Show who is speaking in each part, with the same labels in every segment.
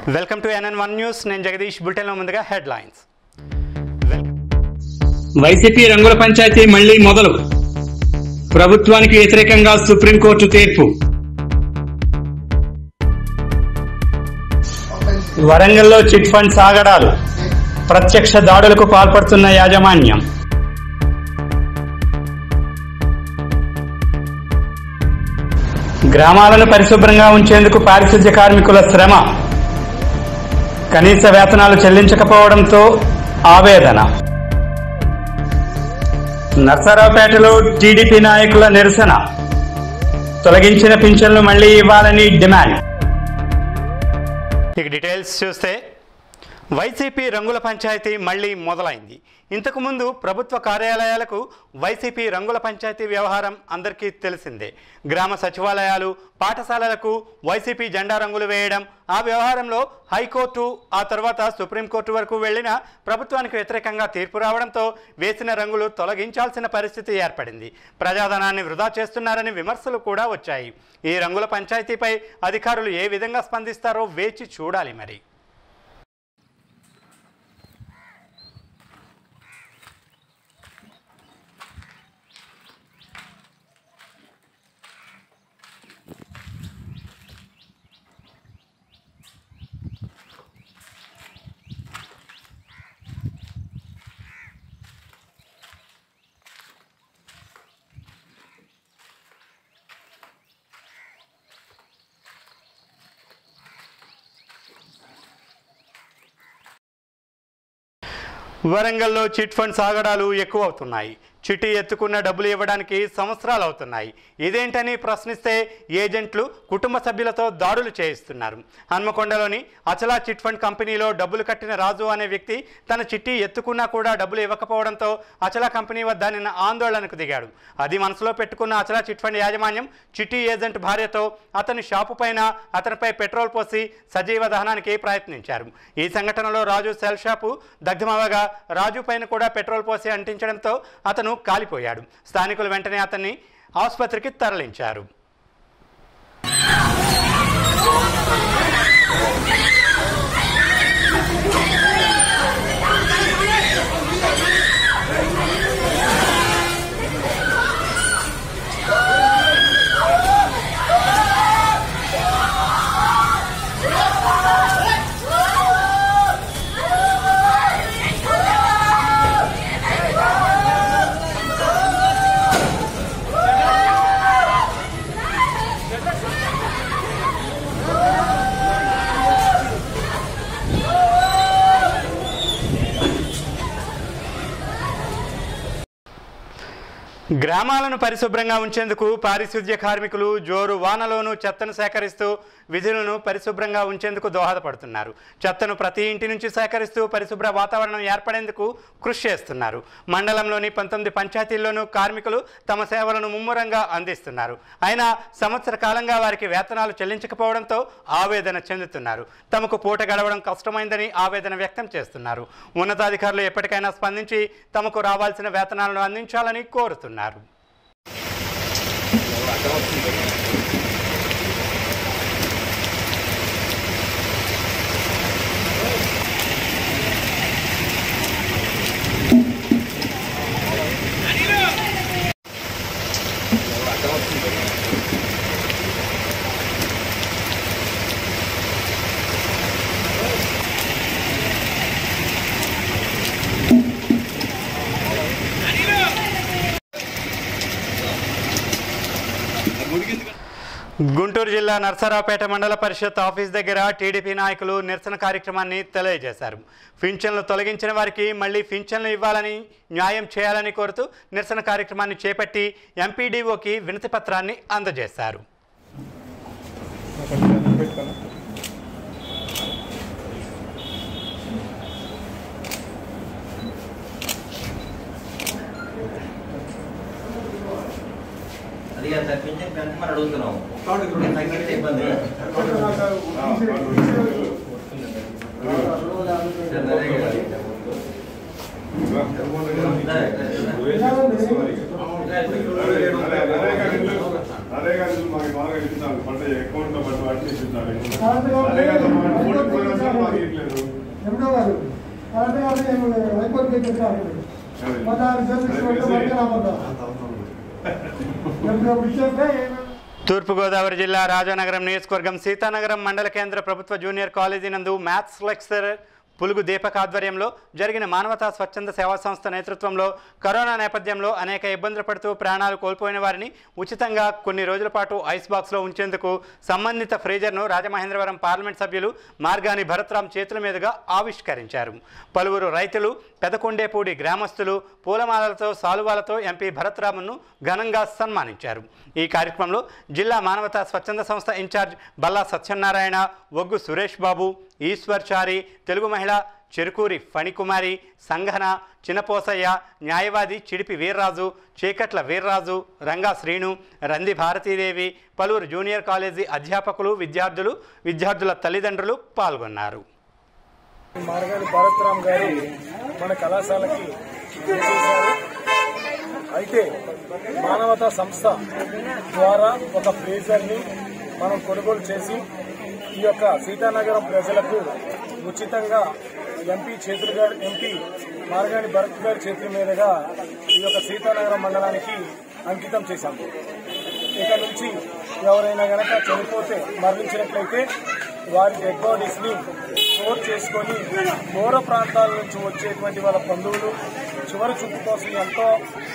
Speaker 1: Welcome to NN one news నేను జగదీష్ బులెటిన్లో ముందుగా హెడ్లైన్స్
Speaker 2: వైసీపీ రంగుల పంచాయతీ మళ్లీ మొదలు ప్రభుత్వానికి వ్యతిరేకంగా సుప్రీంకోర్టు తీర్పు వరంగల్లో చిట్ ఫండ్ సాగడాలు ప్రత్యక్ష దాడులకు పాల్పడుతున్న యాజమాన్యం గ్రామాలను పరిశుభ్రంగా ఉంచేందుకు పారిశుధ్య కార్మికుల శ్రమ కనీస వేతనాలు చెల్లించకపోవడంతో ఆవేదన నర్సరావుపేటలో టీడీపీ నాయకుల నిరసన తొలగించిన పింఛన్లు మళ్లీ ఇవ్వాలని డిమాండ్
Speaker 1: ఇక డీటెయిల్స్ చూస్తే వైసీపీ రంగుల పంచాయతీ మళ్ళీ మొదలైంది ఇంతకుముందు ప్రభుత్వ కార్యాలయాలకు వైసీపీ రంగుల పంచాయతీ వ్యవహారం అందరికీ తెలిసిందే గ్రామ సచివాలయాలు పాఠశాలలకు వైసీపీ జెండా రంగులు వేయడం ఆ వ్యవహారంలో హైకోర్టు ఆ తర్వాత సుప్రీంకోర్టు వరకు వెళ్లిన ప్రభుత్వానికి వ్యతిరేకంగా తీర్పు రావడంతో వేసిన రంగులు తొలగించాల్సిన పరిస్థితి ఏర్పడింది ప్రజాధనాన్ని వృధా చేస్తున్నారని విమర్శలు కూడా వచ్చాయి ఈ రంగుల పంచాయతీపై అధికారులు ఏ విధంగా స్పందిస్తారో వేచి చూడాలి మరి వరంగల్లో చిట్ ఫండ్ సాగడాలు ఎక్కువ అవుతున్నాయి చిట్టి ఎత్తుకున్న డబ్బులు ఇవ్వడానికి సంవత్సరాలు అవుతున్నాయి ఇదేంటని ప్రశ్నిస్తే ఏజెంట్లు కుటుంబ సభ్యులతో దాడులు చేయిస్తున్నారు హన్మకొండలోని అచలా చిట్ ఫండ్ కంపెనీలో డబ్బులు కట్టిన రాజు అనే వ్యక్తి తన చిట్టి ఎత్తుకున్నా కూడా డబ్బులు ఇవ్వకపోవడంతో అచలా కంపెనీ వద్ద నిన్న ఆందోళనకు దిగాడు అది మనసులో పెట్టుకున్న అచలా చిట్ ఫండ్ యాజమాన్యం చిట్టి ఏజెంట్ భార్యతో అతని షాపు పైన అతనిపై పెట్రోల్ పోసి సజీవ దహనానికి ప్రయత్నించారు ఈ సంఘటనలో రాజు సెల్ షాపు దగ్ధమవగా రాజు పైన కూడా పెట్రోల్ పోసి అంటించడంతో అతను కాలిపోయాడు స్థానికులు వెంటనే అతన్ని ఆసుపత్రికి తరలించారు గ్రామాలను పరిశుభ్రంగా ఉంచేందుకు పారిశుధ్య కార్మికులు జోరు వానలోనూ చెత్తను సేకరిస్తూ విధులను పరిశుభ్రంగా ఉంచేందుకు దోహదపడుతున్నారు చెత్తను ప్రతి ఇంటి నుంచి సేకరిస్తూ పరిశుభ్ర వాతావరణం ఏర్పడేందుకు కృషి చేస్తున్నారు మండలంలోని పంతొమ్మిది పంచాయతీల్లోనూ కార్మికులు తమ సేవలను ముమ్మరంగా అందిస్తున్నారు అయినా సంవత్సర కాలంగా వారికి వేతనాలు చెల్లించకపోవడంతో ఆవేదన చెందుతున్నారు తమకు పూట గడవడం కష్టమైందని ఆవేదన వ్యక్తం చేస్తున్నారు ఉన్నతాధికారులు ఎప్పటికైనా స్పందించి తమకు రావాల్సిన వేతనాలను అందించాలని కోరుతున్నారు గుంటూరు జిల్లా నర్సరావుపేట మండల పరిషత్ ఆఫీస్ దగ్గర టీడీపీ నాయకులు నిరసన కార్యక్రమాన్ని తెలియజేశారు పింఛన్లు తొలగించిన వారికి మళ్లీ పింఛన్లు ఇవ్వాలని న్యాయం చేయాలని కోరుతూ నిరసన కార్యక్రమాన్ని చేపట్టి ఎంపీడీఓకి వినతి పత్రాన్ని అందజేశారు
Speaker 3: అది కాదు సార్ పింఛన్ పెంచమని అడుగుతున్నాం తగ్గితే ఇబ్బంది సార్, అదే కదా.
Speaker 4: అదే నరేగాలు మాకు బాగా ఇప్పించాలి పంట అకౌంట్లో పంట వాటిని ఇప్పించాలి నరేగాలో మాకు ఫోటో ప్రోగ్రామ్స్ మాకు ఇవ్వలేదు
Speaker 5: ఎప్పుడో గారు కరెక్ట్ గారు నేను హైకోర్టు పెట్టేసాను పదహారు చేసి రాబోతా ఎప్పుడు ఇచ్చేస్తే
Speaker 1: తూర్పుగోదావరి జిల్లా రాజానగరం నియోజకవర్గం సీతానగరం మండల కేంద్ర ప్రభుత్వ జూనియర్ కాలేజీ నందు మ్యాథ్స్ లెక్చరర్ పులుగు దీపక్ ఆధ్వర్యంలో జరిగిన మానవతా స్వచ్ఛంద సేవా సంస్థ నేతృత్వంలో కరోనా నేపథ్యంలో అనేక ఇబ్బందులు పడుతూ ప్రాణాలు కోల్పోయిన వారిని ఉచితంగా కొన్ని రోజుల పాటు ఐస్ బాక్స్లో ఉంచేందుకు సంబంధిత ఫ్రీజర్ను రాజమహేంద్రవరం పార్లమెంట్ సభ్యులు మార్గాని భరత్రాం చేతుల మీదుగా ఆవిష్కరించారు పలువురు రైతులు పెదకొండేపూడి గ్రామస్తులు పూలమాలలతో సాలువాలతో ఎంపీ భరత్రామును ఘనంగా సన్మానించారు ఈ కార్యక్రమంలో జిల్లా మానవతా స్వచ్ఛంద సంస్థ ఇన్ఛార్జ్ బల్లా సత్యనారాయణ ఒగ్గు సురేష్ బాబు ఈశ్వర్చారి తెలుగు మహిళ చెరుకూరి ఫణికుమారి సంఘన చిన్నపోసయ్య న్యాయవాది చిడిపి వీర్రాజు చీకట్ల వీర్రాజు రంగా శ్రీను రంది భారతీదేవి పలువురు జూనియర్ కాలేజీ అధ్యాపకులు విద్యార్థులు విద్యార్థుల తల్లిదండ్రులు పాల్గొన్నారు
Speaker 6: మార్గాని భారత్రామ్ గారు మన కళాశాలకి చేశారు అయితే మానవతా సంస్థ ద్వారా ఒక ఫ్రీజర్ని మనం కొనుగోలు చేసి ఈ యొక్క సీతానగరం ప్రజలకు ఉచితంగా ఎంపీ చేతులు గారు ఎంపీ మార్గాని భరత్ గారి చేతుల మీదుగా ఈ యొక్క సీతానగరం మండలానికి అంకితం చేశాము ఇక నుంచి ఎవరైనా గనక చనిపోతే మరణించినట్లయితే వారి డెడ్ బాడీస్ ని స్టోర్ చేసుకొని దూర ప్రాంతాల నుంచి వచ్చేటువంటి వాళ్ళ బంధువులు చివరి చూపు కోసం ఎంతో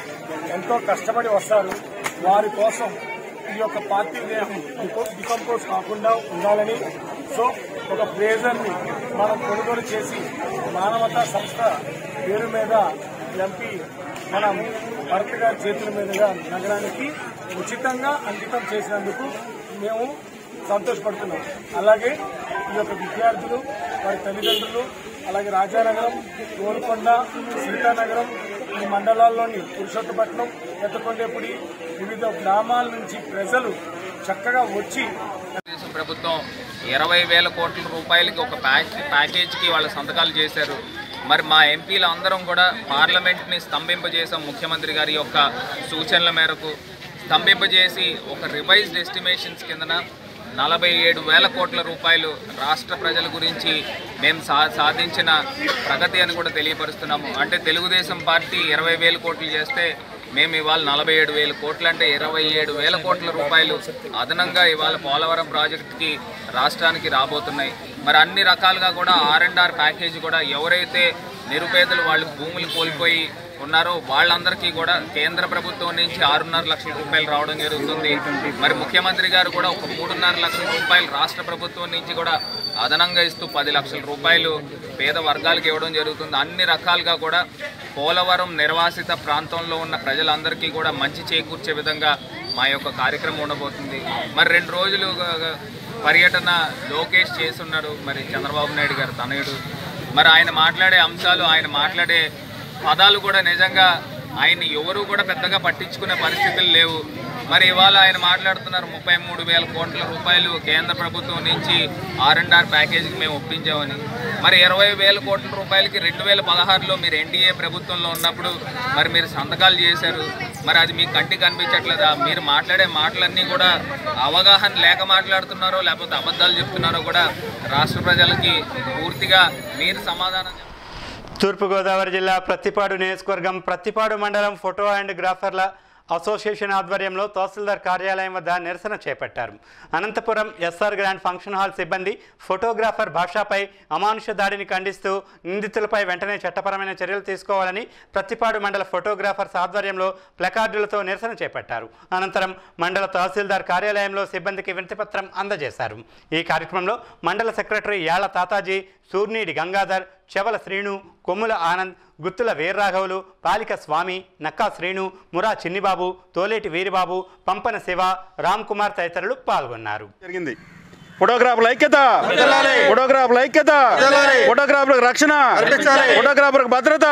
Speaker 6: ఎంతో కష్టపడి వస్తారు వారి కోసం ఈ యొక్క పార్టీ దేహం డికంపోజ్ కాకుండా ఉండాలని సో ఒక ఫ్రేజర్ ని మనం కొనుగోలు చేసి మానవతా సంస్థ పేరు మీద ఎంపీ మనం భరత్ గారి చేతుల మీదుగా నగరానికి ఉచితంగా అంకితం చేసినందుకు మేము సంతోషపడుతున్నాం అలాగే ఈ యొక్క విద్యార్థులు వారి తల్లిదండ్రులు అలాగే రాజానగరం గోల్కొండ సీతానగరం ఈ మండలాల్లోని పురుషోత్తపట్నం ఎత్తకొండేపుడి వివిధ గ్రామాల నుంచి ప్రజలు చక్కగా వచ్చి
Speaker 7: తెలుగుదేశం ప్రభుత్వం ఇరవై వేల కోట్ల రూపాయలకి ఒక ప్యాక్ ప్యాకేజీకి వాళ్ళ సంతకాలు చేశారు మరి మా ఎంపీలు అందరం కూడా పార్లమెంట్ని స్తంభింపజేసాం ముఖ్యమంత్రి గారి యొక్క సూచనల మేరకు స్తంభింపజేసి ఒక రివైజ్డ్ ఎస్టిమేషన్స్ కిందన నలభై ఏడు వేల కోట్ల రూపాయలు రాష్ట్ర ప్రజల గురించి మేము సా సాధించిన ప్రగతి అని కూడా తెలియపరుస్తున్నాము అంటే తెలుగుదేశం పార్టీ ఇరవై వేల కోట్లు చేస్తే మేము ఇవాళ నలభై ఏడు వేల కోట్లు అంటే ఇరవై ఏడు వేల కోట్ల రూపాయలు అదనంగా ఇవాళ పోలవరం ప్రాజెక్టుకి రాష్ట్రానికి రాబోతున్నాయి మరి అన్ని రకాలుగా కూడా ఆర్ అండ్ ఆర్ ప్యాకేజీ కూడా ఎవరైతే నిరుపేదలు వాళ్ళు భూములు కోల్పోయి ఉన్నారో వాళ్ళందరికీ కూడా కేంద్ర ప్రభుత్వం నుంచి ఆరున్నర లక్షల రూపాయలు రావడం జరుగుతుంది మరి ముఖ్యమంత్రి గారు కూడా ఒక మూడున్నర లక్షల రూపాయలు రాష్ట్ర ప్రభుత్వం నుంచి కూడా అదనంగా ఇస్తూ పది లక్షల రూపాయలు పేద వర్గాలకు ఇవ్వడం జరుగుతుంది అన్ని రకాలుగా కూడా పోలవరం నిర్వాసిత ప్రాంతంలో ఉన్న ప్రజలందరికీ కూడా మంచి చేకూర్చే విధంగా మా యొక్క కార్యక్రమం ఉండబోతుంది మరి రెండు రోజులు గ- పర్యటన లోకేష్ చేస్తున్నారు మరి చంద్రబాబు నాయుడు గారు తనయుడు మరి ఆయన మాట్లాడే అంశాలు ఆయన మాట్లాడే పదాలు కూడా నిజంగా ఆయన ఎవరు కూడా పెద్దగా పట్టించుకునే పరిస్థితులు లేవు మరి ఇవాళ ఆయన మాట్లాడుతున్నారు ముప్పై మూడు వేల కోట్ల రూపాయలు కేంద్ర ప్రభుత్వం నుంచి ఆర్ అండ్ ఆర్ ప్యాకేజీకి మేము ఒప్పించామని మరి ఇరవై వేల కోట్ల రూపాయలకి రెండు వేల పదహారులో మీరు ఎన్డీఏ ప్రభుత్వంలో ఉన్నప్పుడు మరి మీరు సంతకాలు చేశారు మరి అది మీకు కంటికి కనిపించట్లేదా మీరు మాట్లాడే మాటలన్నీ కూడా అవగాహన లేక మాట్లాడుతున్నారో లేకపోతే అబద్ధాలు చెప్తున్నారో కూడా రాష్ట్ర ప్రజలకి పూర్తిగా మీరు సమాధానం చెప్పాలి.
Speaker 1: తూర్పుగోదావరి జిల్లా ప్రత్తిపాడు నియోజకవర్గం ప్రత్తిపాడు మండలం ఫోటో అండ్ గ్రాఫర్ల అసోసియేషన్ ఆధ్వర్యంలో తహసీల్దార్ కార్యాలయం వద్ద నిరసన చేపట్టారు Anantapur SR grand function hall సిబ్బంది ఫోటోగ్రాఫర్ భాషపై అమానుష దాడిని ఖండిస్తూ నిందితులపై వెంటనే చట్టపరమైన చర్యలు తీసుకోవాలని ప్రత్తిపాడు మండల ఫోటోగ్రాఫర్స్ ఆధ్వర్యంలో ప్లకార్డులతో నిరసన చేపట్టారు అనంతరం మండల తహసీల్దార్ కార్యాలయంలో సిబ్బందికి వినతిపత్రం అందజేశారు ఈ కార్యక్రమంలో మండల సెక్రటరీ యాళ్ల తాతాజీ సూర్నీడి గంగాధర్ చెవల శ్రీను కొమ్ముల ఆనంద్ గుత్తుల వీర్రాఘవులు పాలిక స్వామి నక్కా శ్రీను మురా చిన్నిబాబు తోలేటి వీరిబాబు పంపన శివ రామ్ కుమార్ తదితరులు పాల్గొన్నారు
Speaker 8: జరిగింది ఫోటోగ్రాఫర్ల ఐక్యత ఫోటోగ్రాఫర్ల ఐక్యత ఫోటోగ్రాఫర్లకు రక్షణ ఫోటోగ్రాఫర్లకు భద్రత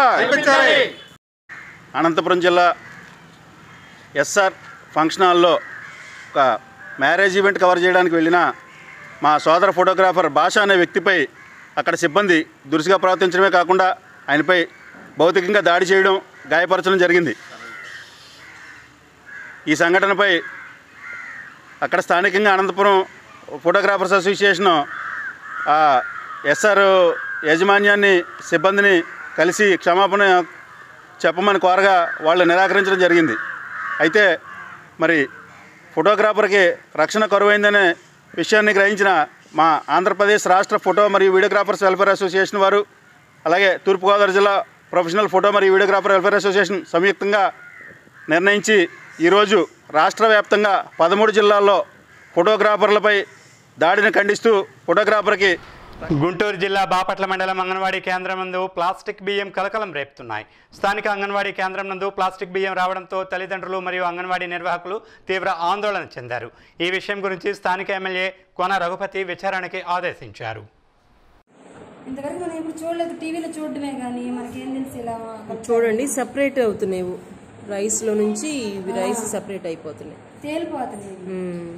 Speaker 8: అనంతపురం జిల్లా ఎస్ఆర్ ఫంక్షన్ హాల్లో ఒక మ్యారేజ్ ఈవెంట్ కవర్ చేయడానికి వెళ్ళిన మా సోదర ఫోటోగ్రాఫర్ భాష అనే వ్యక్తిపై అక్కడ సిబ్బంది దురుసుగా ప్రవర్తించడమే కాకుండా ఆయనపై భౌతికంగా దాడి చేయడం గాయపరచడం జరిగింది ఈ సంఘటనపై అక్కడ స్థానికంగా అనంతపురం ఫోటోగ్రాఫర్స్ అసోసియేషను ఆ ఎస్ఆర్ యాజమాన్యాన్ని సిబ్బందిని కలిసి క్షమాపణ చెప్పమని కోరగా వాళ్ళు నిరాకరించడం జరిగింది అయితే మరి ఫోటోగ్రాఫర్కి రక్షణ కరువైందనే విషయాన్ని గ్రహించిన మా ఆంధ్రప్రదేశ్ రాష్ట్ర ఫోటో మరియు వీడియోగ్రాఫర్స్ వెల్ఫేర్ అసోసియేషన్ వారు అలాగే తూర్పుగోదావరి జిల్లా ప్రొఫెషనల్ ఫోటో మరియు వీడియోగ్రాఫర్ వెల్ఫేర్ అసోసియేషన్ సంయుక్తంగా నిర్ణయించి ఈరోజు రాష్ట్ర వ్యాప్తంగా పదమూడు జిల్లాల్లో ఫోటోగ్రాఫర్లపై దాడిని ఖండిస్తూ ఫోటోగ్రాఫర్కి
Speaker 1: గుంటూరు జిల్లా బాపట్ల మండలం అంగన్వాడీ కేంద్రం నందు ప్లాస్టిక్ బియ్యం కలకలం రేపుతున్నాయి స్థానిక అంగన్వాడీ కేంద్రం నందు ప్లాస్టిక్ బియ్యం రావడంతో తల్లిదండ్రులు మరియు అంగన్వాడీ నిర్వాహకులు తీవ్ర ఆందోళన చెందారు ఈ విషయం గురించి స్థానిక ఎమ్మెల్యే కోన రఘుపతి విచారణకి ఆదేశించారు
Speaker 9: ఇంతవరకు మనం ఇప్పుడు చూడలేదు టీవీలో చూడడమే కానీ మనకేం తెలుసు ఇలా
Speaker 10: చూడండి సపరేట్ అవుతున్నాయి రైస్లో నుంచి ఇవి రైస్ సపరేట్ అయిపోతున్నాయి
Speaker 9: తేలిపోతుంది
Speaker 10: మ్మ్.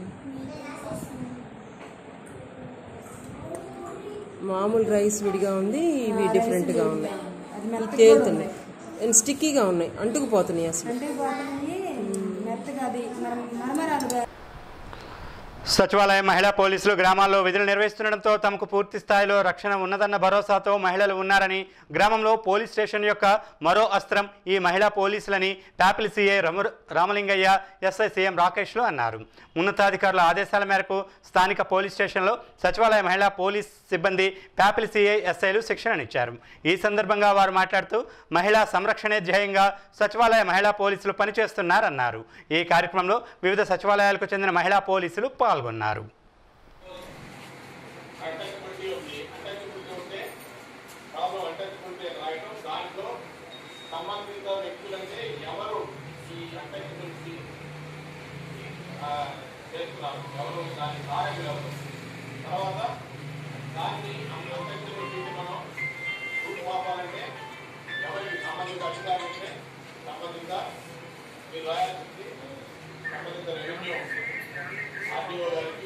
Speaker 10: మామూలు రైస్ విడిగా ఉంది ఇవి డిఫరెంట్గా ఉన్నాయి ఇవి తేలుతున్నాయి అండ్ స్టిక్కీగా ఉన్నాయి అంటుకుపోతున్నాయి అసలు
Speaker 9: అంటే పోతుంది మెత్తగా అది మనం మరమరాలుగా
Speaker 1: సచివాలయ మహిళా పోలీసులు గ్రామాల్లో విధులు నిర్వహిస్తుండటంతో తమకు పూర్తి స్థాయిలో రక్షణ ఉన్నదన్న భరోసాతో మహిళలు ఉన్నారని గ్రామంలో పోలీస్ స్టేషన్ యొక్క మరో అస్త్రం ఈ మహిళా పోలీసులని Pyapili CI Rama Ramalingaiah SI CM రాకేష్లు అన్నారు ఉన్నతాధికారుల ఆదేశాల మేరకు స్థానిక పోలీస్ స్టేషన్లో సచివాలయ మహిళా పోలీస్ సిబ్బంది ప్యాపిల్ సీఐ ఎస్ఐలు శిక్షణనిచ్చారు ఈ సందర్భంగా వారు మాట్లాడుతూ మహిళా సంరక్షణే ధ్యేయంగా సచివాలయ మహిళా పోలీసులు పనిచేస్తున్నారన్నారు ఈ కార్యక్రమంలో వివిధ సచివాలయాలకు చెందిన మహిళా పోలీసులు పాల్గొన్నారు
Speaker 4: సంబంధిత వ్యక్తులంటే ఎవరు ఈ అంటెక్యులకి చేస్తున్నారు ఎవరు దాని కారకులు ఎవరు తర్వాత దాన్ని అంటెక్యులకి మనం రూపుమాపాలంటే ఎవరికి సంబంధిత అధికారులు ఉంటే సంబంధిత మీరు రాయాల్సింది సంబంధిత రెవెన్యూ ఆర్టీఓ గారికి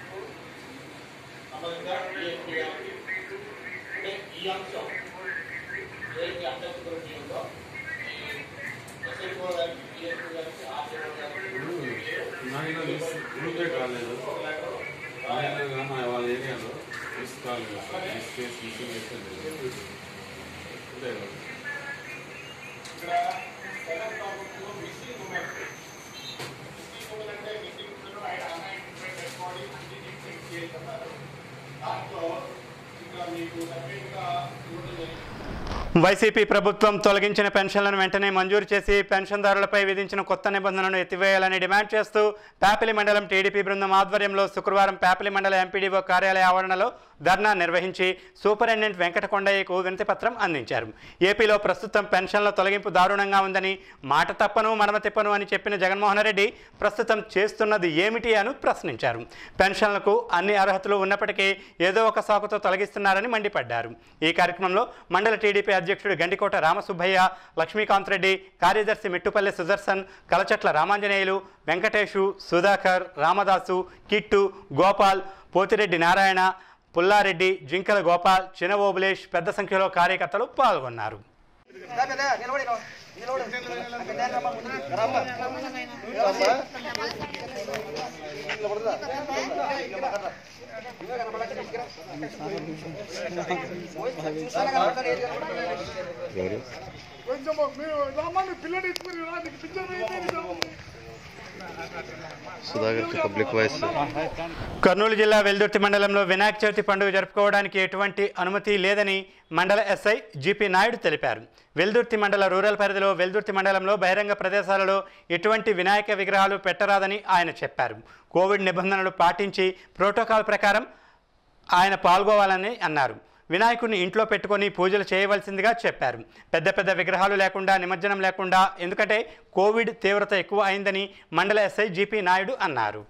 Speaker 4: సంబంధిత డిఎస్పీ గారికి అంటే ఈ అంశం ఏదైతే అంటెక్యులకి ఉందో ఈ ఎస్ఐఓ గారికి డిఎస్పీ గారికి ఆర్టీఓ గారికి
Speaker 11: గ్రూపే కాలేదు ఆయన మా వాళ్ళ ఏరియాలో తీసుకోవాలి కేసు మిషన్ చేస్తుంది అంతే కదా
Speaker 4: ఇక్కడ సెలెక్ట్ ప్రభుత్వం మిస్సింగ్ ఉన్నారు మిస్సింగ్ ఉన్నదంటే మిస్సింగ్ ఉన్నారు ఆయన అన్ఐడెంటిఫైడ్ డెడ్ బాడీ అన్ని డిఫరెంట్ చేస్తున్నారు దాంట్లో ఇంకా మీకు సపరేట్గా ఇవ్వడం జరిగింది
Speaker 1: వైసీపీ ప్రభుత్వం తొలగించిన పెన్షన్లను వెంటనే మంజూరు చేసి పెన్షన్దారులపై విధించిన కొత్త నిబంధనలను ఎత్తివేయాలని డిమాండ్ చేస్తూ ప్యాపిలి మండలం టీడీపీ బృందం ఆధ్వర్యంలో శుక్రవారం ప్యాపిలి మండల ఎంపీడీఓ కార్యాలయ ఆవరణలో ధర్నా నిర్వహించి సూపరింటెండెంట్ వెంకటకొండయ్యకు వినతిపత్రం అందించారు ఏపీలో ప్రస్తుతం పెన్షన్ల తొలగింపు దారుణంగా ఉందని మాట తప్పను మనమ తిప్పను అని చెప్పిన జగన్మోహన్ రెడ్డి ప్రస్తుతం చేస్తున్నది ఏమిటి అని ప్రశ్నించారు పెన్షన్లకు అన్ని అర్హతలు ఉన్నప్పటికీ ఏదో ఒక సాకుతో తొలగిస్తున్నారని మండిపడ్డారు ఈ కార్యక్రమంలో మండల టీడీపీ అధ్యక్షుడు గండికోట రామసుబ్బయ్య లక్ష్మీకాంత్ రెడ్డి కార్యదర్శి మిట్టుపల్లి సుదర్శన్ కలచట్ల రామాంజనేయులు వెంకటేషు సుధాకర్ రామదాసు కిట్టు గోపాల్ పోతిరెడ్డి నారాయణ పుల్లారెడ్డి జింకల గోపాల్ చినవోబులేష్ పెద్ద సంఖ్యలో కార్యకర్తలు పాల్గొన్నారు
Speaker 5: కొంచెం మీరు రామాన్ని పిల్లని ఎత్తుకుని రా నీకు picture
Speaker 12: Sudhakar public voice
Speaker 1: Kurnool జిల్లా వెల్దుర్తి మండలంలో వినాయక చవితి పండుగ జరుపుకోవడానికి ఎటువంటి అనుమతి లేదని మండల ఎస్ఐ జీపీ నాయుడు తెలిపారు వెల్దుర్తి మండల రూరల్ పరిధిలో వెల్దుర్తి మండలంలో బహిరంగ ప్రదేశాలలో ఎటువంటి వినాయక విగ్రహాలు పెట్టరాదని ఆయన చెప్పారు కోవిడ్ నిబంధనలు పాటించి ప్రోటోకాల్ ప్రకారం ఆయన పాల్గొవాలని అన్నారు వినాయకుడిని ఇంట్లో పెట్టుకొని పూజలు చేయవలసిందిగా చెప్పారు పెద్ద పెద్ద విగ్రహాలు లేకుండా నిమజ్జనం లేకుండా ఎందుకంటే కోవిడ్ తీవ్రత ఎక్కువ అయిందని మండల ఎస్ఐ జీపీ నాయుడు అన్నారు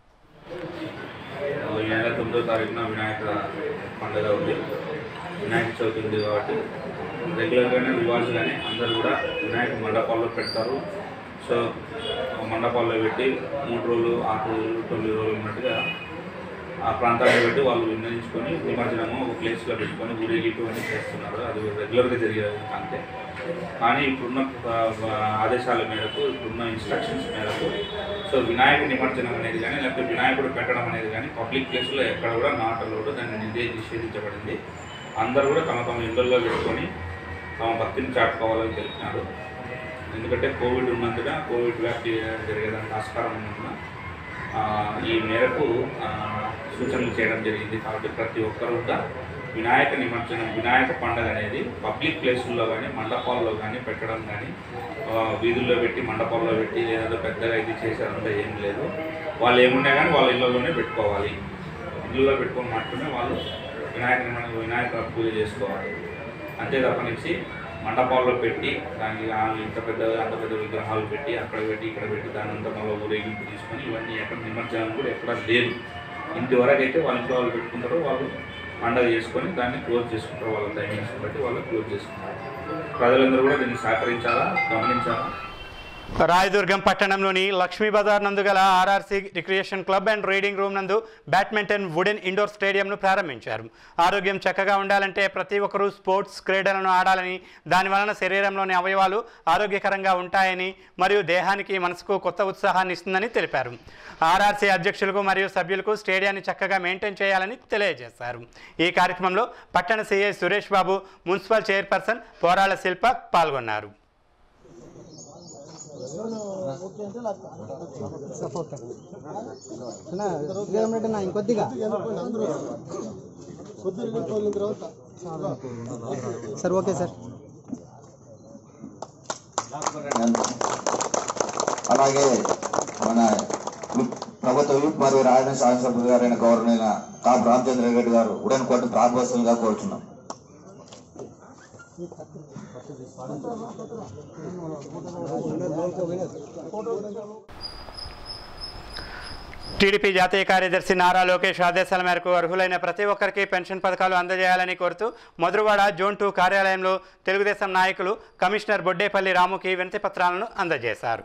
Speaker 11: ఈ నెల తొమ్మిదో తారీఖున వినాయక పండుగ ఉంది వినాయక చవితి ఉంది కాబట్టి రెగ్యులర్గానే రివాజ్గానే అందరూ కూడా వినాయక మండపాల్లో పెడతారు సో ఆ మండపాల్లో పెట్టి మూడు రోజులు ఆరు రోజులు తొమ్మిది రోజులు ఉన్నట్టుగా ఆ ప్రాంతాన్ని బట్టి వాళ్ళు నిర్ణయించుకొని నిమజ్జనము ఒక ప్లేస్లో పెట్టుకొని ఊరేగింపు అని చేస్తున్నారు అది రెగ్యులర్గా జరిగేది అంతే కానీ ఇప్పుడున్న ఆ, ఆదేశాల మేరకు ఇప్పుడున్న ఇన్స్ట్రక్షన్స్ మేరకు సో వినాయక నిమజ్జనం అనేది కానీ లేకపోతే వినాయకుడు పెట్టడం అనేది కానీ పబ్లిక్ ప్లేస్లో ఎక్కడ కూడా నాట్ అలౌడ్ దాన్ని నిదే నిషేధించబడింది అందరూ కూడా తమ తమ ఇళ్లలో పెట్టుకొని తమ భక్తిని చాటుకోవాలని తెలిపినారు ఎందుకంటే కోవిడ్ ఉన్నందున కోవిడ్ వ్యాప్తి జరిగేదానికి ఆస్కారం ఉన్నందున ఆ, ఈ మేరకు ఆ, సూచనలు చేయడం జరిగింది కాబట్టి ప్రతి ఒక్కరు కూడా వినాయక నిమజ్జనం వినాయక పండుగ అనేది పబ్లిక్ ప్లేసుల్లో కానీ మండపాల్లో కానీ పెట్టడం కానీ ఆ, వీధుల్లో పెట్టి మండపాల్లో పెట్టి ఏదో పెద్దగా ఇది చేసేదంతా ఏం లేదు వాళ్ళు ఏమున్నా కానీ వాళ్ళ ఇళ్ళలోనే పెట్టుకోవాలి ఇళ్ళలో పెట్టుకొని మాత్రమే వాళ్ళు వినాయక నిమజ్జనం వినాయక పూజ చేసుకోవాలి అంతే తప్పనిచ్చి మండపాల్లో పెట్టి దానికి ఆ ఇంత పెద్ద అంత పెద్ద విగ్రహాలు పెట్టి అక్కడ పెట్టి ఇక్కడ పెట్టి దాని అంతా మళ్ళీ ఊరేగింపు తీసుకొని ఇవన్నీ ఎక్కడ నిమజ్జనం కూడా ఎక్కడ లేదు ఇంతవరకు అయితే వాళ్ళ ఇంట్లో వాళ్ళు పెట్టుకుంటారో వాళ్ళు పండగ చేసుకొని దాన్ని క్లోజ్ చేసుకుంటారు వాళ్ళ టైమింగ్స్ బట్టి వాళ్ళు క్లోజ్ చేసుకుంటారు ప్రజలందరూ కూడా దీన్ని సహకరించాలా గమనించాలా
Speaker 1: రాయదుర్గం పట్టణంలోని లక్ష్మీ బజార్ నందు గల RRC recreation club and reading room నందు బ్యాడ్మింటన్ వుడెన్ ఇండోర్ స్టేడియంను ప్రారంభించారు ఆరోగ్యం చక్కగా ఉండాలంటే ప్రతి ఒక్కరూ స్పోర్ట్స్ క్రీడలను ఆడాలని దాని వలన శరీరంలోని అవయవాలు ఆరోగ్యకరంగా ఉంటాయని మరియు దేహానికి మనసుకు కొత్త ఉత్సాహాన్ని ఇస్తుందని తెలిపారు ఆర్ఆర్సీ అధ్యక్షులకు మరియు సభ్యులకు స్టేడియాన్ని చక్కగా మెయింటైన్ చేయాలని తెలియజేశారు ఈ కార్యక్రమంలో పట్టణ CI Suresh Babu municipal chairperson Porala Shilpa పాల్గొన్నారు
Speaker 13: ఇంకొద్దిగా సార్ ఓకే సార్
Speaker 14: అలాగే మన విప్- ప్రభుత్వ విప్ మరియు రాజధాని శాసనసభ్యులు గారైన గౌరవనీయ కాపు రామచంద్ర రెడ్డి గారు ఉడన్ కోట ప్రారంభోత్సవంగా కోరుచున్నాం
Speaker 1: టీడీపీ జాతీయ కార్యదర్శి నారా లోకేష్ ఆదేశాల మేరకు అర్హులైన ప్రతి ఒక్కరికి పెన్షన్ పథకాలు అందజేయాలని కోరుతూ మధురవాడ జోన్ టూ కార్యాలయంలో తెలుగుదేశం నాయకులు కమిషనర్ బొడ్డేపల్లి రాముకి వినతి పత్రాలను అందజేశారు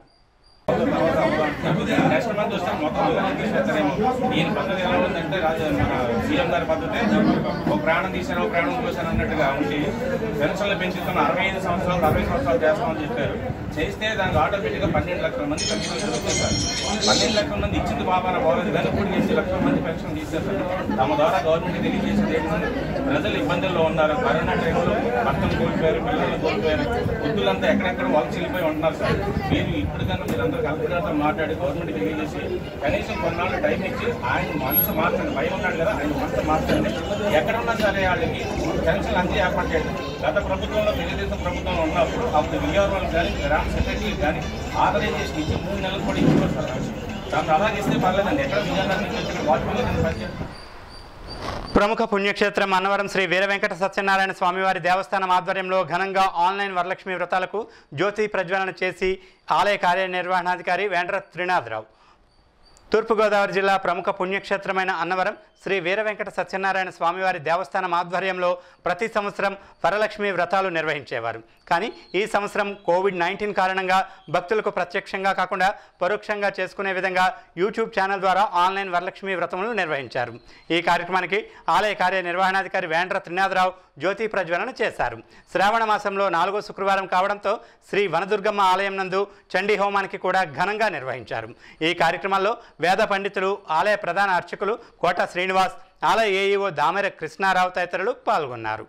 Speaker 15: నెక్స్ట్ మంత్ వస్తే మొత్తం తీసేస్తారేమో ఈయన పద్ధతి ఎలా ఉందంటే రాజు మన సీఎం గారి పద్ధతి ఒక ప్రాణం తీశారు ఒక ప్రాణం పోశారు అన్నట్టుగా ఉండి పెన్షన్లు పెంచుతున్న అరవై ఐదు సంవత్సరాలు అరవై సంవత్సరాలు చేస్తామని చెప్పారు చేస్తే దానికి ఆటోమేటిక్గా పన్నెండు లక్షల మంది పెన్షన్ దొరుకుతారు పన్నెండు లక్షల మంది ఇచ్చింది బాబాన పోలేదు కానీ ఇప్పుడు ఎనిమిది లక్షల మంది పెన్షన్ తీసేస్తారు తమ ద్వారా గవర్నమెంట్ తెలియజేసేది ఏంటంటే ప్రజలు ఇబ్బందుల్లో ఉన్నారు కరోనా టైంలో భర్తలు కోల్పోయారు పిల్లలు కోల్పోయారు వృద్ధులంతా ఎక్కడెక్కడ వాళ్ళకి వెళ్ళిపోయి ఉంటున్నారు సార్ మీరు ఇప్పటికన్నా మీరు అందరూ కలెక్టర్ గారితో మాట్లాడి గవర్నమెంట్ తెలియజేసి కనీసం కొన్నాళ్ళు టైం ఇచ్చి ఆయన మనసు మార్చండి భయం ఉన్నాడు కదా ఆయన మనసు మార్చండి ఎక్కడ ఉన్నా సరే వాళ్ళకి పెన్షన్ అంతే ఏర్పాటు చేయండి గత ప్రభుత్వంలో తెలుగుదేశం ప్రభుత్వంలో ఉన్నప్పుడు అప్పుడు విఆర్ఓలు కానీ గ్రామ సెక్రటరీలు కానీ ఆథరైజేషన్ ఇచ్చి మూడు నెలలు కూడా ఇచ్చేవారు సార్ దాన్ని అలాగే ఇస్తే పర్లేదండి ఎక్కడ విజయనగరం నుంచి వచ్చిన వాటి మీద నేను పనిచేస్తాను
Speaker 1: ప్రముఖ పుణ్యక్షేత్రం అన్నవరం శ్రీ వీర వెంకట సత్యనారాయణ స్వామివారి దేవస్థానం ఆధ్వర్యంలో ఘనంగా ఆన్లైన్ వరలక్ష్మి వ్రతాలకు జ్యోతి ప్రజ్వలన చేసి ఆలయ కార్యనిర్వహణాధికారి వేండ్ర త్రినాథరావు తూర్పుగోదావరి జిల్లా ప్రముఖ పుణ్యక్షేత్రమైన అన్నవరం శ్రీ వీర వెంకట సత్యనారాయణ స్వామివారి దేవస్థానం ఆధ్వర్యంలో ప్రతి సంవత్సరం వరలక్ష్మి వ్రతాలు నిర్వహించేవారు కానీ ఈ సంవత్సరం కోవిడ్ నైన్టీన్ కారణంగా భక్తులకు ప్రత్యక్షంగా కాకుండా పరోక్షంగా చేసుకునే విధంగా యూట్యూబ్ ఛానల్ ద్వారా ఆన్లైన్ వరలక్ష్మి వ్రతములు నిర్వహించారు ఈ కార్యక్రమానికి ఆలయ కార్యనిర్వహణాధికారి వేండ్ర త్రినాథరావు జ్యోతి ప్రజ్వలన చేశారు శ్రావణ మాసంలో నాలుగో శుక్రవారం కావడంతో శ్రీ వనదుర్గమ్మ ఆలయం నందు చండీ హోమానికి కూడా ఘనంగా నిర్వహించారు ఈ కార్యక్రమంలో వేద పండితులు ఆలయ ప్రధాన అర్చకులు కోట శ్రీనివాస్ ఆలయ ఏఈఓ దామెర కృష్ణారావు తదితరులు పాల్గొన్నారు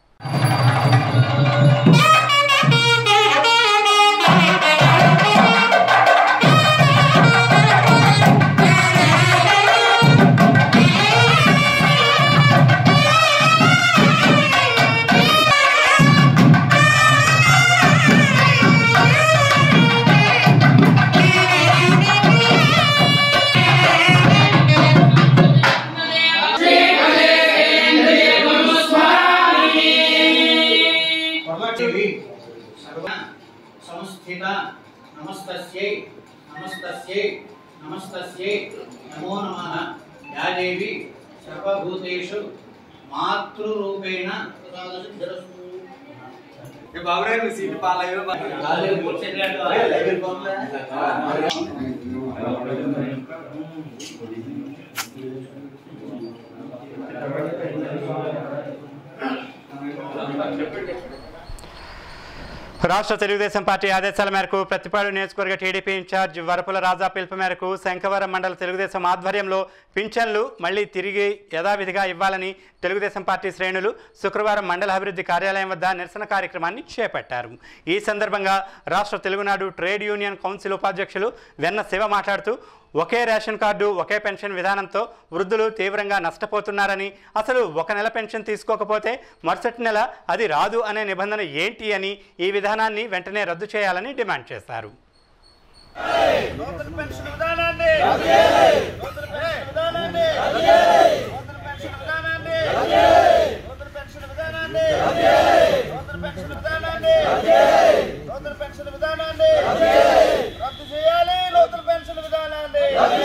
Speaker 16: దేవి సర్వ సంస్థిత నమస్తస్యై నమస్తస్యై నమస్తస్యై నమో నమః యా దేవి సర్వభూతేషు మాతృరూపేణ బాబురావు సీట్ పాలయ్యో
Speaker 1: రాష్ట్ర తెలుగుదేశం పార్టీ ఆదేశాల మేరకు ప్రతిపాడు నియోజకవర్గ టీడీపీ ఇన్ఛార్జ్ వరపుల రాజా పిలుపు మేరకు శంఖవరం మండల తెలుగుదేశం ఆధ్వర్యంలో పింఛన్లు మళ్లీ తిరిగి యథావిధిగా ఇవ్వాలని తెలుగుదేశం పార్టీ శ్రేణులు శుక్రవారం మండల అభివృద్ధి కార్యాలయం వద్ద నిరసన కార్యక్రమాన్ని చేపట్టారు ఈ సందర్భంగా రాష్ట్ర తెలుగునాడు ట్రేడ్ యూనియన్ కౌన్సిల్ ఉపాధ్యక్షులు వెన్న శివ మాట్లాడుతూ ఒకే రేషన్ కార్డు ఒకే పెన్షన్ విధానంతో వృద్ధులు తీవ్రంగా నష్టపోతున్నారని అసలు ఒక నెల పెన్షన్ తీసుకోకపోతే మరుసటి నెల అది రాదు అనే నిబంధన ఏంటి అని ఈ విధానాన్ని వెంటనే రద్దు చేయాలని డిమాండ్ చేశారు
Speaker 4: రద్దు చేయాలి నూతన పెన్షన్ విధానాన్ని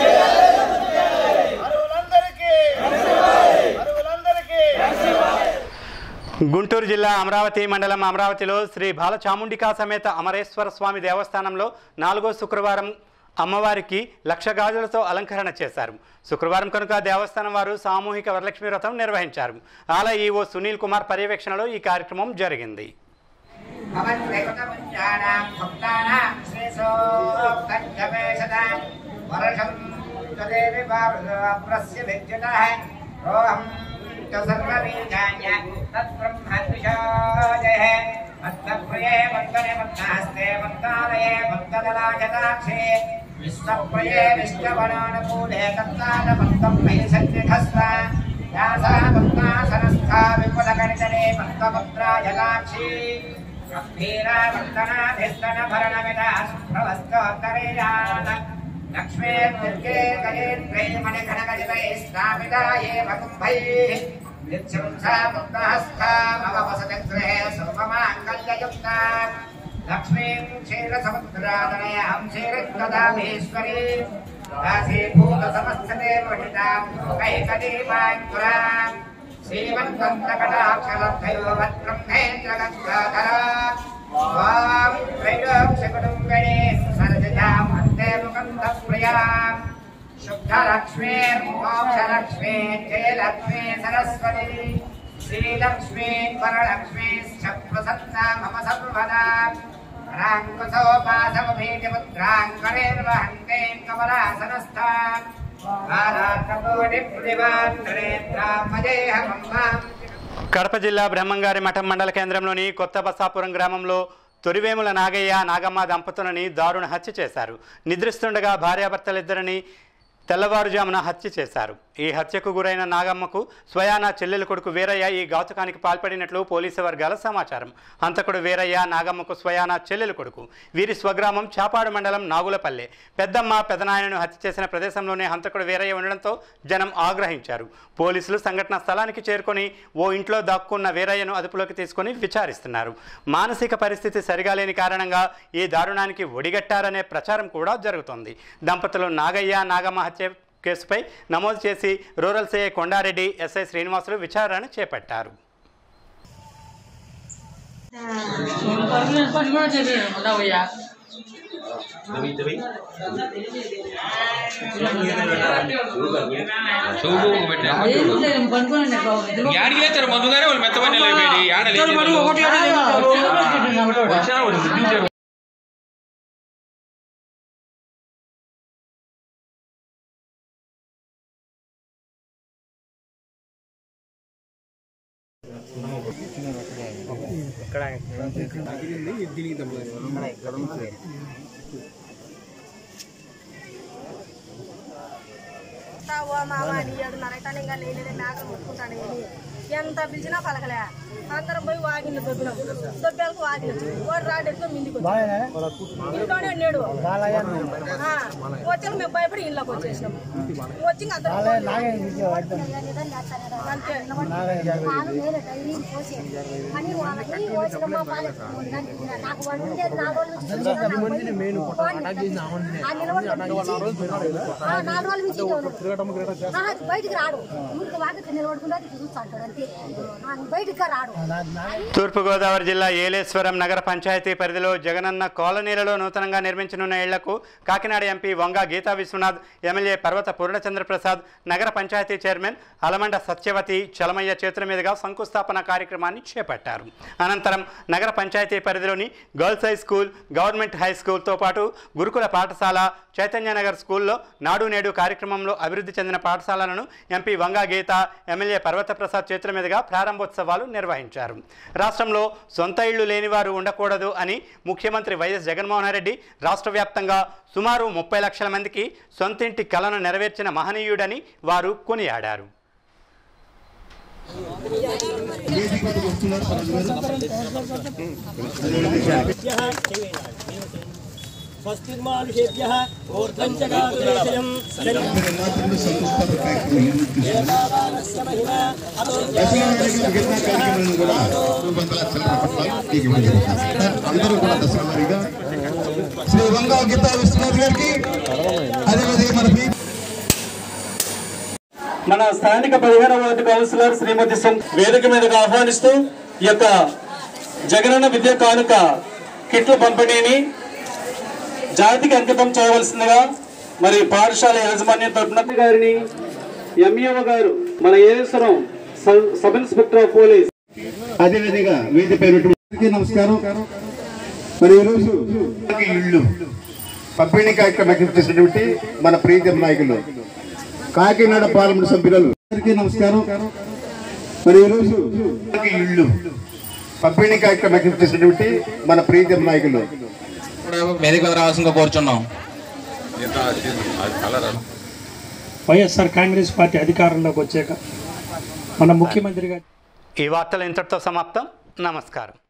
Speaker 4: అరువులందరికీ అరువులందరికీ
Speaker 1: గుంటూరు జిల్లా అమరావతి మండలం అమరావతిలో శ్రీ బాలచాముండికా సమేత అమరేశ్వర స్వామి దేవస్థానంలో నాలుగో శుక్రవారం అమ్మవారికి లక్ష గాజులతో అలంకరణ చేశారు శుక్రవారం కనుక దేవస్థానం వారు సామూహిక వరలక్ష్మి వ్రతం నిర్వహించారు ఆలయ ఈవో సునీల్ కుమార్ పర్యవేక్షణలో ఈ కార్యక్రమం జరిగింది
Speaker 17: భగవద్దేవతపుంజానాం భక్తానాం శ్రేషోక్తంజపేషదాం వర్షం తదేవి ప్రస్య విద్యుతः రోహం చ సర్వబీజాన్య తద్బ్రహ్మద్విషాజయ మత్తప్రియే మత్తనే మత్తహస్తే మత్తాలయే మత్తదలాజతాక్షే విశ్వప్రియే విశ్వవనానుకూలే తత్తాన మత్తం మయి సన్నిధస్వ యాసా మత్తాసనస్థా విపులగణితనే మత్తముద్రాజలాక్షి గంభీరావర్తనాధిస్తన భరణమిదా సుప్రవస్తోత్తరేయాన లక్ష్మీర్దుర్గే గజేంద్రై మణిఘనగజితై స్థాపితాయే వకుంభైः నిత్యం సా ముక్తహస్థా మమ వసతిగృహే సర్వమాంగల్యయుక్తా లక్ష్మీం క్షీరసముద్రాదనయాం క్షీరదదామీశ్వరీ దాసీభూత సమస్తదే వహితాం లోకైకదీపాంకురాం श्रीमन्त्वन्तकटाक्षरभयोवत्ब्रह्मेन्द्रगङ्गाधरा स्वां त्रैलोक्यकुटुम्बिनी सरसिजाम् अन्ते मुकन्दप्रियाम् शुद्धलक्ष्मीर्मोक्षलक्ष्मी जयलक्ष्मी सरस्वती श्रीलक्ष्मी वरलक्ष्मीश्च प्रसन्ना मम सर्वदा राङ्कुशोपासमभीतिमुद्राङ्कणेर्वहन्ते कमलासनस्थान्
Speaker 1: కడప జిల్లా బ్రహ్మంగారి మఠం మండల కేంద్రంలోని కొత్త బసాపురం గ్రామంలో తొరివేముల నాగయ్య నాగమ్మ దంపతులని దారుణ హత్య చేశారు నిద్రిస్తుండగా భార్యాభర్తలిద్దరిని తెల్లవారుజామున హత్య చేశారు ఈ హత్యకు గురైన నాగమ్మకు స్వయానా చెల్లెలు కొడుకు వీరయ్య ఈ ఘాతుకానికి పాల్పడినట్లు పోలీసు వర్గాల సమాచారం హంతకుడు వీరయ్య నాగమ్మకు స్వయానా చెల్లెలు కొడుకు వీరి స్వగ్రామం చాపాడు మండలం నాగులపల్లె పెద్దమ్మ పెదనాయనను హత్య చేసిన ప్రదేశంలోనే హంతకుడు వీరయ్య ఉండడంతో జనం ఆగ్రహించారు పోలీసులు సంఘటన స్థలానికి చేరుకొని ఓ ఇంట్లో దాక్కున్న వీరయ్యను అదుపులోకి తీసుకొని విచారిస్తున్నారు మానసిక పరిస్థితి సరిగా లేని కారణంగా ఈ దారుణానికి ఒడిగట్టారనే ప్రచారం కూడా జరుగుతోంది దంపతులు నాగయ్య నాగమ్మ హత్య కేసుపై నమోదు చేసి rural CI Kondareddy SI Srinivasulu విచారణ చేపట్టారు
Speaker 18: యాడికి లేచారు మందుగానే వాళ్ళు మెత్తమని లేపేది యాడ లేదు
Speaker 19: ఓ మామ నీ ఏడున్నర అయితే ఇంకా లేనిదే మేకలు ముట్టుకుంటాను అని ఎంత పిలిచినా పలకలే అందరం పోయి వాగిన దొబ్బినాం దొబ్బేలకు వాగిన వాడు రాడు ఎత్తుకో మిందికి వచ్చి ఇంట్లోనే ఉన్నాడు ఆ, వచ్చాక మేము భయపడి ఇళ్ళకి వచ్చేసినాం వచ్చి ఇంకా అందరం అంతే
Speaker 20: బయటికి రాడు ఊరికి వాకి నిలబడుకుంటే చూస్తా అంటాడు అంతే ఆ, బయటికి రాడు
Speaker 1: తూర్పుగోదావరి జిల్లా ఏలేశ్వరం నగర పంచాయతీ పరిధిలో జగనన్న కాలనీలలో నూతనంగా నిర్మించనున్న ఇళ్లకు కాకినాడ ఎంపీ వంగా గీతా విశ్వనాథ్ ఎమ్మెల్యే పర్వత పూర్ణచంద్ర ప్రసాద్ నగర పంచాయతీ చైర్మన్ అలమండ సత్యవతి చలమయ్య చేతుల మీదుగా శంకుస్థాపన కార్యక్రమాన్ని చేపట్టారు అనంతరం నగర పంచాయతీ పరిధిలోని girls high school government high స్కూల్తో పాటు గురుకుల పాఠశాల చైతన్యనగర్ స్కూల్లో నాడు నేడు కార్యక్రమంలో అభివృద్ధి చెందిన పాఠశాలలను ఎంపీ వంగా గీత ఎమ్మెల్యే పర్వత ప్రసాద్ చేతుల మీదుగా ప్రారంభోత్సవాలు నిర్వహించారు రాష్ట్రంలో సొంత ఇళ్లు లేని వారు ఉండకూడదు అని ముఖ్యమంత్రి వైఎస్ జగన్మోహన్ రెడ్డి రాష్ట్ర వ్యాప్తంగా సుమారు ముప్పై లక్షల మందికి సొంతింటి కలను నెరవేర్చిన మహనీయుడని వారు కొనియాడారు
Speaker 21: స్వస్తిర్మానుషేభ్యः ఊర్ధ్వంచకాదులేశయం
Speaker 22: అందరూ కూడా దశలవారీగా శ్రీ వంగా గీతా విశ్వనాథ్ గారికి అదేవిధంగా మన పి
Speaker 23: మన స్థానిక పదిహేనవ వార్డు కౌన్సిలర్ శ్రీమతి సం వేదిక మీదకు ఆహ్వానిస్తూ ఈ యొక్క జగనన్న విద్యా కానుక కిట్ల పంపిణీని జాతికి అంకితం చేయవలసిందిగా మరి పాఠశాల యాజమాన్యం తరపున గారిని ఎంఈఓ గారు మన ఏఎస్వరం సబ్ ఇన్స్పెక్టర్ ఆఫ్ పోలీస్
Speaker 22: అదేవిధంగా వేదికపై ఉన్నటువంటి నమస్కారం మరి ఈరోజు ఇళ్ళు పంపిణీ కార్యక్రమం చేసినటువంటి మన ప్రీతం నాయకులు కాకినాడ పార్లమెంట్ సభ్యులు అందరికీ నమస్కారం మరి ఈరోజు ఇళ్ళు పంపిణీ కార్యక్రమం చేసినటువంటి మన ప్రీతం నాయకులు
Speaker 24: వేదిక రావాల్సిందిగా కోరుచున్నాం
Speaker 25: వైఎస్ఆర్ కాంగ్రెస్ పార్టీ అధికారంలోకి వచ్చాక మన ముఖ్యమంత్రిగా
Speaker 1: ఈ వార్తలు ఇంతటితో సమాప్తం నమస్కారం